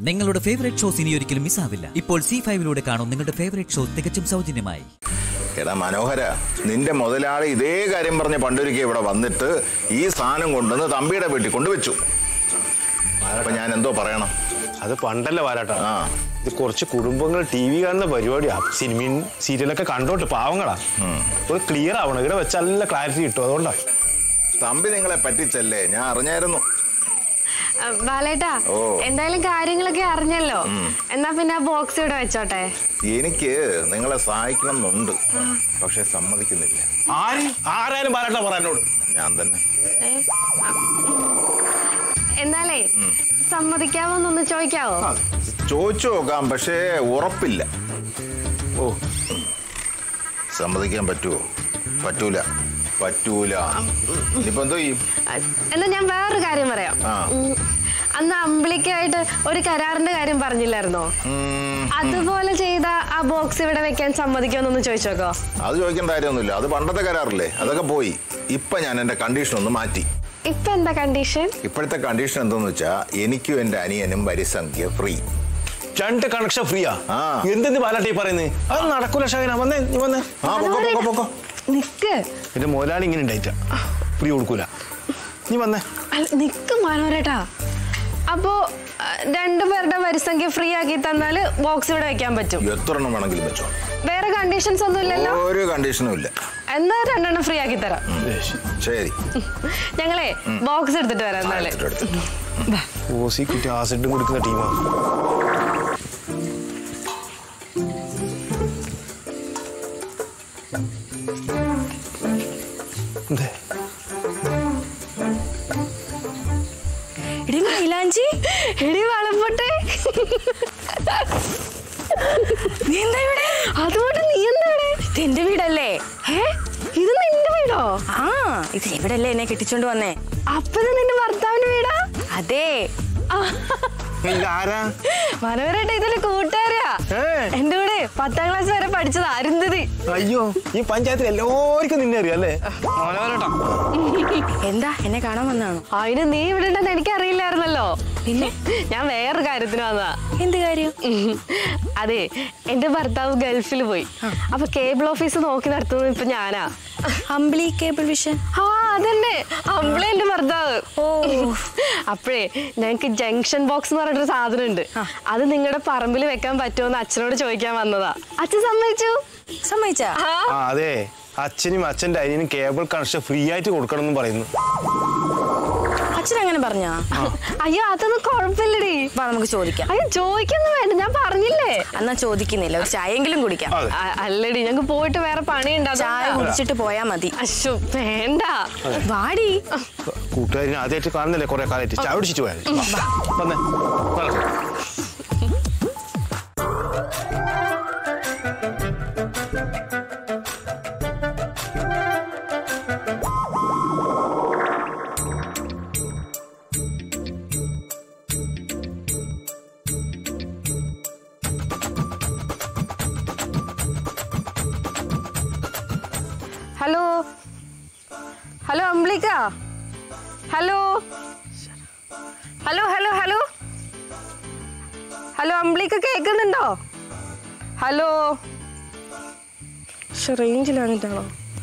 നിങ്ങളുടെ favourite shows ഇനി ഒരിക്കലും മിസ്സാവില്ല ഇപ്പോൾ സി ഫൈവിലൂടെ കാണും നിങ്ങളുടെ ഫേവറേറ്റ് ഷോ തികച്ചും സൗജന്യമായി എടാ മനോഹര നിന്റെ മുതലാളി ഇതേ കാര്യം പറഞ്ഞ് പണ്ടൊരിക്കൽ ഇവിടെ വന്നിട്ട് ഈ സാധനം കൊണ്ടുവന്ന് തമ്പിയുടെ വീട്ടിൽ കൊണ്ടുവച്ചു അപ്പൊ ഞാൻ എന്തോ പറയണം അത് പണ്ടല്ല വാരാട്ടാ ആ. ഇത് കുറച്ച് കുടുംബങ്ങൾ ടി വി കാണുന്ന പരിപാടിയാ സിനിമയും സീരിയലൊക്കെ കണ്ടോട്ട് പാവങ്ങളാ ഒരു ക്ലിയർ ആവണം ഇവിടെ വെച്ച് നല്ല ക്ലാരിറ്റി കിട്ടും അതുകൊണ്ടാ തമ്പി നിങ്ങളെ പറ്റിച്ചല്ലേ ഞാൻ അറിഞ്ഞായിരുന്നു ആ, ബാലേട്ടാ ഓ. എന്തായാലും കാര്യങ്ങളൊക്കെ അറിഞ്ഞല്ലോ എന്നാ പിന്നെ ആ ബോക്സ് ഇവിടെ വെച്ചോട്ടെ എനിക്ക് നിങ്ങളെ സഹായിക്കണം എന്നുണ്ട് പക്ഷെ സമ്മതിക്കുന്നില്ല ആര് ആരായാലും വാരാട്ടാ പറയാനോട് ഞാൻ തന്നെ ഏ? ആ. എന്നാലേ സമ്മതിക്കാമോന്നൊന്ന് ചോദിക്കാവോ ചോദിച്ചു നോക്കാം പക്ഷേ ഉറപ്പില്ല ഓ സമ്മതിക്കാൻ പറ്റുമോ പറ്റൂല പറ്റൂല ഇനിയിപ്പോ എന്തോ ചെയ്യും ആ, എന്നാ ഞാൻ വേറൊരു കാര്യം പറയാം ആ. ഉം. അന്ന് അമ്പിളിക്കായിട്ട് ഒരു കരാറിന്റെ കാര്യം പറഞ്ഞില്ലായിരുന്നോ ഉം, അതുപോലെ ചെയ്ത ആ ബോക്സ് ഇവിടെ വെക്കാൻ സമ്മതിക്കുമെന്നൊന്ന് ചോദിച്ചോക്കോ അത് ചോദിക്കേണ്ട കാര്യമൊന്നുമില്ല അത് പണ്ടത്തെ കരാറില്ലേ അതൊക്കെ പോയി ഇപ്പൊ ഞാൻ എന്റെ കണ്ടീഷൻ ഒന്ന് മാറ്റി ഇപ്പൊ എന്താ കണ്ടീഷൻ ഇപ്പോഴത്തെ കണ്ടീഷൻ എന്തെന്ന് വെച്ചാ എനിക്കും എന്റെ അനിയനും വരിസംഖ്യ ഫ്രീ രണ്ട് കണക്ഷൻ ഫ്രീയാ ആ. എന്തെന്ന് ബാലാട്ടി പറയുന്നത് അത് നടക്കൂല ഷാഹിന വന്നേ നീ വന്നേ ആ പൊക്കോ പൊക്കോ പൊക്കോ നിക്ക് എന്റെ മുതലാളി ഇങ്ങനെ ഉണ്ടായിട്ടാ ഫ്രീ കൊടുക്കൂല നീ വന്നേ അല്ല, നിക്ക് മനോരേട്ടാ അപ്പോ ആ, രണ്ടുപേരുടെ വരിസംഖ്യ ഫ്രീ ആക്കി തന്നാല് ബോക്സ് ഇവിടെ വെക്കാൻ പറ്റും എത്ര എണ്ണം വേണമെങ്കിലും വെച്ചോ വേറെ കണ്ടീഷൻസ് ഒന്നും ഇല്ലല്ലോ ഒരു കണ്ടീഷനും ഇല്ല എന്നാ രണ്ടെണ്ണം ഫ്രീ ആക്കി തരാം ശരി ഞങ്ങളെ ബോക്സ് എടുത്തിട്ട് വരാം എന്നാല് എടുത്തിട്ട് എടുത്തിട്ട് ഓസി കിട്ടി ആസിഡും കൊടുക്കുന്ന ടീമാ എന്തേ എടി മൈലാഞ്ചി എടി വളപ്പൊട്ടെ നീ എന്താ ഇവിടെ അതുകൊണ്ട് നീ എന്താ ഇവിടെ ഇത് എന്റെ വീടല്ലേ ഏ ഇത് നിന്റെ വീടോ ആ ഇത് ഇവിടല്ലേ എന്നെ കെട്ടിച്ചോണ്ട് വന്നേ അപ്പൊ ഇത് നിന്റെ ഭർത്താവിന്റെ വീടാ അതെ ആരാ മനോരേട്ട ഇതില് കൂട്ടുകാരാ ഏ. എന്റെ കൂടെ പത്താം ക്ലാസ് വരെ പഠിച്ചത് അരുന്ധതി അയ്യോ ഈ പഞ്ചായത്തിൽ എല്ലാവർക്കും നിന്നെ അറിയാം അല്ലേ മനോഹരട്ടാ എന്താ എന്നെ കാണാൻ വന്നാണോ അതിന് നീ ഇവിടെ ഉണ്ടെന്ന് എനിക്ക് അറിയില്ലായിരുന്നല്ലോ പിന്നെ ഞാൻ വേറൊരു കാര്യത്തിന് വന്നതാ എന്ത് കാര്യം ഉം. അതെ എന്റെ ഭർത്താവ് ഗൾഫിൽ പോയി അപ്പൊ കേബിൾ ഓഫീസ് നോക്കി നടത്തുന്നത് ഇപ്പൊ ഞാനാ അമ്പിളി കേബിൾ വിഷൻ ആ അതന്നെ അമ്പിളി എന്റെ ഭർത്താവ് ഓ. അപ്പഴേ ഞങ്ങക്ക് ജംഗ്ഷൻ ബോക്സ് എന്ന് പറഞ്ഞിട്ടൊരു സാധനം ഉണ്ട് അത് നിങ്ങളുടെ പറമ്പിൽ വെക്കാൻ പറ്റുമോന്ന് അച്ഛനോട് ചോദിക്കാൻ വന്നതാ അച്ഛൻ സമ്മതിച്ചു സമ്മതിച്ചാ ആ ആ അതെ അച്ഛനും അച്ഛൻ്റെ അനിയനും കേബിൾ കണക്ഷൻ ഫ്രീ ആയിട്ട് കൊടുക്കണം എന്ന് പറയുന്നു അച്ഛൻ അങ്ങനെ പറഞ്ഞാ അയ്യോ അതൊന്നും കുഴപ്പമില്ലടി വാ നമുക്ക് ചോദിക്കാം അയ്യോ ചോദിക്കൊന്നും വേണ്ട ഞാൻ പറഞ്ഞില്ലേ എന്നാ ചോദിക്കുന്നില്ല ഒരു ചായയെങ്കിലും കുടിക്കാം അതെ അ- അല്ലടി ഞങ്ങക്ക് പോയിട്ട് വേറെ പണി ചായ കുടിച്ചിട്ട് പോയാ മതി അശു വേണ്ട വാടി കൂട്ടുകാരിനെ ആദ്യമായിട്ട് കാണുന്നില്ലേ കുറെ കാലമായിട്ട് ചായ കുടിച്ചിട്ട് പോയാൽ വന്നേ നടക്ക്. Hello hello Amblika hello hello hello hello hello Amblika കേൾക്കുന്നുണ്ടോ ഹലോ റേഞ്ചിലാണിട്ടാണോ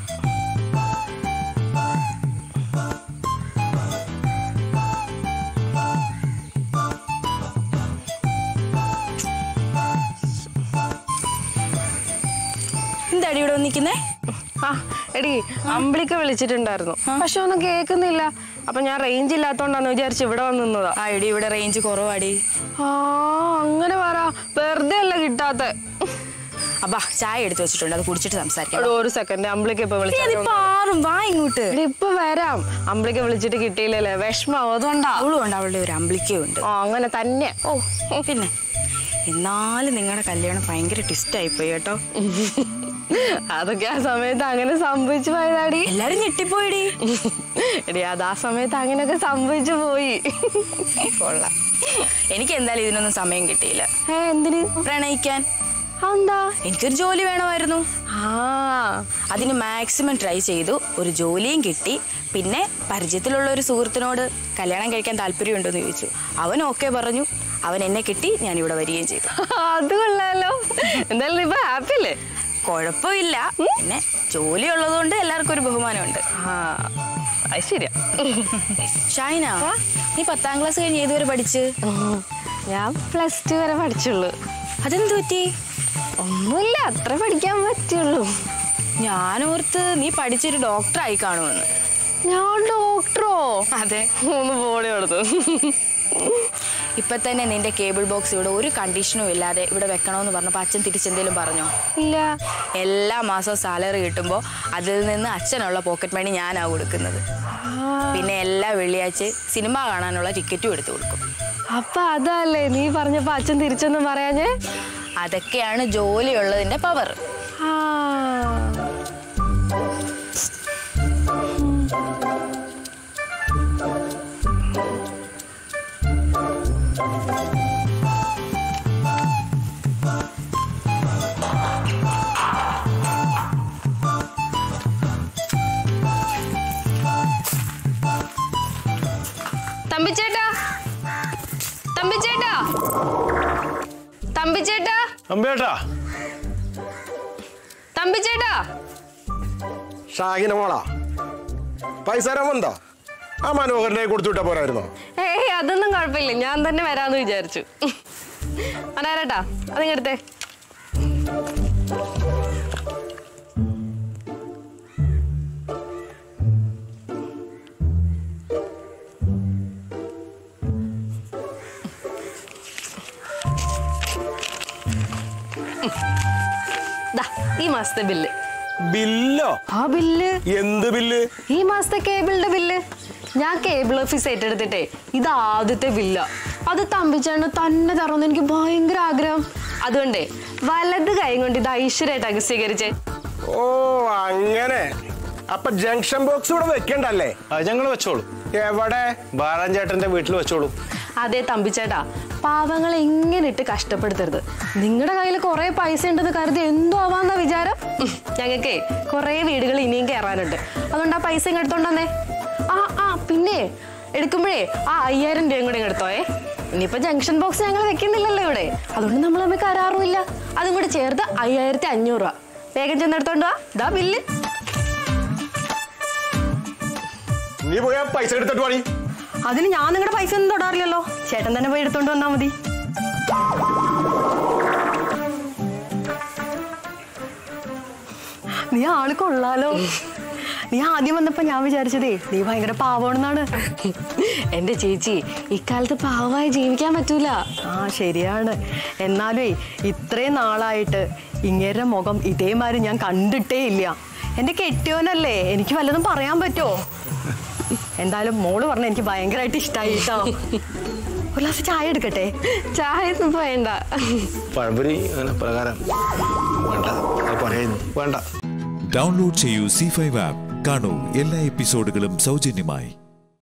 എന്താടി ഇവിടെ വന്നിക്കുന്നേ ആ എടി അമ്പിളിക്ക് വിളിച്ചിട്ടുണ്ടായിരുന്നു പക്ഷെ ഒന്നും കേൾക്കുന്നില്ല അപ്പൊ ഞാൻ റേഞ്ച് ഇല്ലാത്തോണ്ടാന്ന് വിചാരിച്ച് ഇവിടെ വന്ന് നിന്നതാ ആ എടി ഇവിടെ റേഞ്ച് കുറവാടി ആ അങ്ങനെ പറ വെറുതെ അല്ല കിട്ടാത്ത അബ്ബാ ചായ എടുത്തു വെച്ചിട്ടുണ്ട് അത് കുടിച്ചിട്ട് സംസാരിക്കാം എടോ, ഒരു സെക്കൻഡ് അമ്പിളിക്ക് ഇപ്പൊ നീ വിളിച്ചു അതിപ്പോ ആറും വാ ഇങ്ങോട്ട് എടി, ഇപ്പൊ വരാം അമ്പിളിക്ക് വിളിച്ചിട്ട് കിട്ടിയില്ലല്ലേ വിഷമാവും അതുകൊണ്ടാ അവളും ഉണ്ട് അവളുടെ ഒരു അമ്പിളിക്കയും ഉണ്ട് ആ അങ്ങനെ തന്നെ ഓ പിന്നെ എന്നാലും നിങ്ങളുടെ കല്യാണം ഭയങ്കര ട്വിസ്റ്റ് ആയിപ്പോയി കേട്ടോ അതൊക്കെ ആ സമയത്ത് അങ്ങനെ സംഭവിച്ചു പോയതാടി എല്ലാരും ഞെട്ടിപ്പോയിടി എടി അത് ആ സമയത്ത് അങ്ങനെയൊക്കെ സംഭവിച്ചു പോയി കൊള്ളാം എനിക്ക് എന്തായാലും ഇതിനൊന്നും സമയം കിട്ടിയില്ല ഏ എന്തിന് പ്രണയിക്കാൻ എന്താ എനിക്കൊരു ജോലി വേണമായിരുന്നു ആ അതിന് മാക്സിമം ട്രൈ ചെയ്തു ഒരു ജോലിയും കിട്ടി പിന്നെ പരിചയത്തിലുള്ള ഒരു സുഹൃത്തിനോട് കല്യാണം കഴിക്കാൻ താല്പര്യമുണ്ടെന്ന് ചോദിച്ചു അവൻ ഓക്കെ പറഞ്ഞു അവൻ എന്നെ കിട്ടി ഞാൻ ഇവിടെ വരികയും ചെയ്തു അത് കൊള്ളാലോ എന്തായാലും നീ ഇപ്പൊ ഹാപ്പി അല്ലേ കുഴപ്പമില്ല പിന്നെ ജോലി ഉള്ളതുകൊണ്ട് എല്ലാവർക്കും ഒരു ബഹുമാനമുണ്ട് ആ അത് ശരിയാ ഷൈന നീ പത്താം ക്ലാസ് കഴിഞ്ഞ് ഏതുവരെ പഠിച്ച് ഞാൻ പ്ലസ് ടു വരെ പഠിച്ചുള്ളൂ അതെന്ത് പറ്റി ഒന്നുമില്ല അത്ര പഠിക്കാൻ പറ്റുള്ളൂ ഞാൻ ഓർത്ത് നീ പഠിച്ചൊരു ഡോക്ടറായി കാണുമെന്ന് ഞാൻ ഡോക്ടറോ അതെ ഒന്ന് പോളി കൊടുത്തു ഇപ്പൊ തന്നെ നിന്റെ കേബിൾ ബോക്സ് ഇവിടെ ഒരു കണ്ടീഷനും ഇല്ലാതെ ഇവിടെ വെക്കണമെന്ന് പറഞ്ഞപ്പോൾ അച്ഛൻ തിരിച്ചെന്തേലും പറഞ്ഞോ ഇല്ല എല്ലാ മാസവും സാലറി കിട്ടുമ്പോൾ അതിൽ നിന്ന് അച്ഛനുള്ള പോക്കറ്റ് മണി ഞാനാ കൊടുക്കുന്നത് പിന്നെ എല്ലാ വെള്ളിയാഴ്ച സിനിമ കാണാനുള്ള ടിക്കറ്റും എടുത്തു കൊടുക്കും അപ്പൊ അതല്ലേ നീ പറഞ്ഞപ്പോ അച്ഛൻ തിരിച്ചൊന്നും പറയാഞ്ഞേ അതൊക്കെയാണ് ജോലിയുള്ളതിന്റെ പവർ ആ തമ്പിച്ചേട്ടാ തമ്പിച്ചേട്ടാ തമ്പിച്ചേട്ടാ അമ്പേട്ടാ തമ്പിച്ചേട്ടാ ഷാഹിന മോളാ പൈസ തരാൻ വന്നോ ആ മനോഹരനെ കൊടുത്തു വിട്ടാ പോരായിരുന്നോ ഏയ് അതൊന്നും കുഴപ്പമില്ല ഞാൻ തന്നെ വരാന്ന് വിചാരിച്ചു അനാരട്ടാ അതിങ്ങടുത്തേ ദാ, ഈ മാസത്തെ ബില്ല് ബില്ലോ ആ ബില്ല് എന്ത് ബില്ല് ഈ മാസത്തെ കേബിളിന്റെ ബില്ല് ഞാൻ കേബിൾ ഓഫീസ് ഏറ്റെടുത്തിട്ടേ ഇത് ആദ്യത്തെ ബില്ല അത് തമ്പിച്ചേണ് തന്നെ തറന്ന് എനിക്ക് ഭയങ്കര ആഗ്രഹം അതുകൊണ്ടേ വലത് കൈ കൊണ്ട് ഇത് ഐശ്വര്യമായിട്ടൊക്കെ സ്വീകരിച്ചേ ഓ അങ്ങനെ അപ്പൊ ജംഗ്ഷൻ ബോക്സ് ഇവിടെ വെക്കണ്ടല്ലേ അത് ഞങ്ങൾ വെച്ചോളൂ എവിടെ ബാലൻ ചേട്ടന്റെ വീട്ടിൽ വെച്ചോളൂ അതെ തമ്പിച്ചേട്ടാ പാവങ്ങളെ എങ്ങനെ ഇട്ട് കഷ്ടപ്പെടുത്തരുത് നിങ്ങളുടെ കയ്യിൽ കുറെ പൈസ ഉണ്ടെന്ന് കരുതി എന്തോ ആവാന്ന വിചാരം ഉം, ഞങ്ങൾക്കേ കുറെ വീടുകൾ ഇനിയും കയറാനുണ്ട് അതുകൊണ്ട് ആ പൈസ ഇങ്ങ് എടുത്തോണ്ടെന്നേ ആ ആ പിന്നെ എടുക്കുമ്പോഴേ ആ അയ്യായിരം രൂപയും കൂടെ ഇങ്ങ് എടുത്തോയേ ഇനിയിപ്പോ ജംഗ്ഷൻ ബോക്സ് ഞങ്ങൾ വെക്കുന്നില്ലല്ലോ ഇവിടെ അതുകൊണ്ട് നമ്മൾ തമ്മിൽ കരാറുമില്ല അതും കൂടെ ചേർത്ത് അയ്യായിരത്തി അഞ്ഞൂറ് രൂപ വേഗം ചെന്നെടുത്തോണ്ട് വാ ഇതാ ബില്ല് നീ പോയാ പൈസ എടുത്തിട്ട് പണി അതിന് ഞാൻ നിങ്ങളുടെ പൈസ ഒന്നും തൊടാറില്ലല്ലോ ചേട്ടൻ തന്നെ പോയി എടുത്തോണ്ട് വന്നാ മതി നീ ആള് കൊള്ളാലോ നീ ആദ്യം വന്നപ്പോ ഞാൻ വിചാരിച്ചതേ നീ ഭയങ്കര പാവമാണെന്നാണ് എന്റെ ചേച്ചി ഇക്കാലത്ത് പാവമായി ജീവിക്കാൻ പറ്റൂല ആ ശരിയാണ് എന്നാലേ ഇത്രയും നാളായിട്ട് ഇങ്ങേരുടെ മുഖം ഇതേമാതിരി ഞാൻ കണ്ടിട്ടേ ഇല്ല എന്റെ കെട്ടിയോനല്ലേ എനിക്ക് വല്ലതും പറയാൻ പറ്റുമോ എന്തായാലും മോള് പറഞ്ഞ എനിക്ക് ഭയങ്കരമായിട്ട് ഇഷ്ടമായി കേട്ടോ ഒരു ഗ്ലാസ് ചായ എടുക്കട്ടെ ചായ ഒന്നും വേണ്ട പഴംപൊരി അങ്ങനെ പ്രകാരം വേണ്ട അത് പറയുന്നു വേണ്ട ഡൗൺലോഡ് ചെയ്യൂ സി ഫൈവ് ആപ്പ് കാണൂ എല്ലാ എപ്പിസോഡുകളും സൗജന്യമായി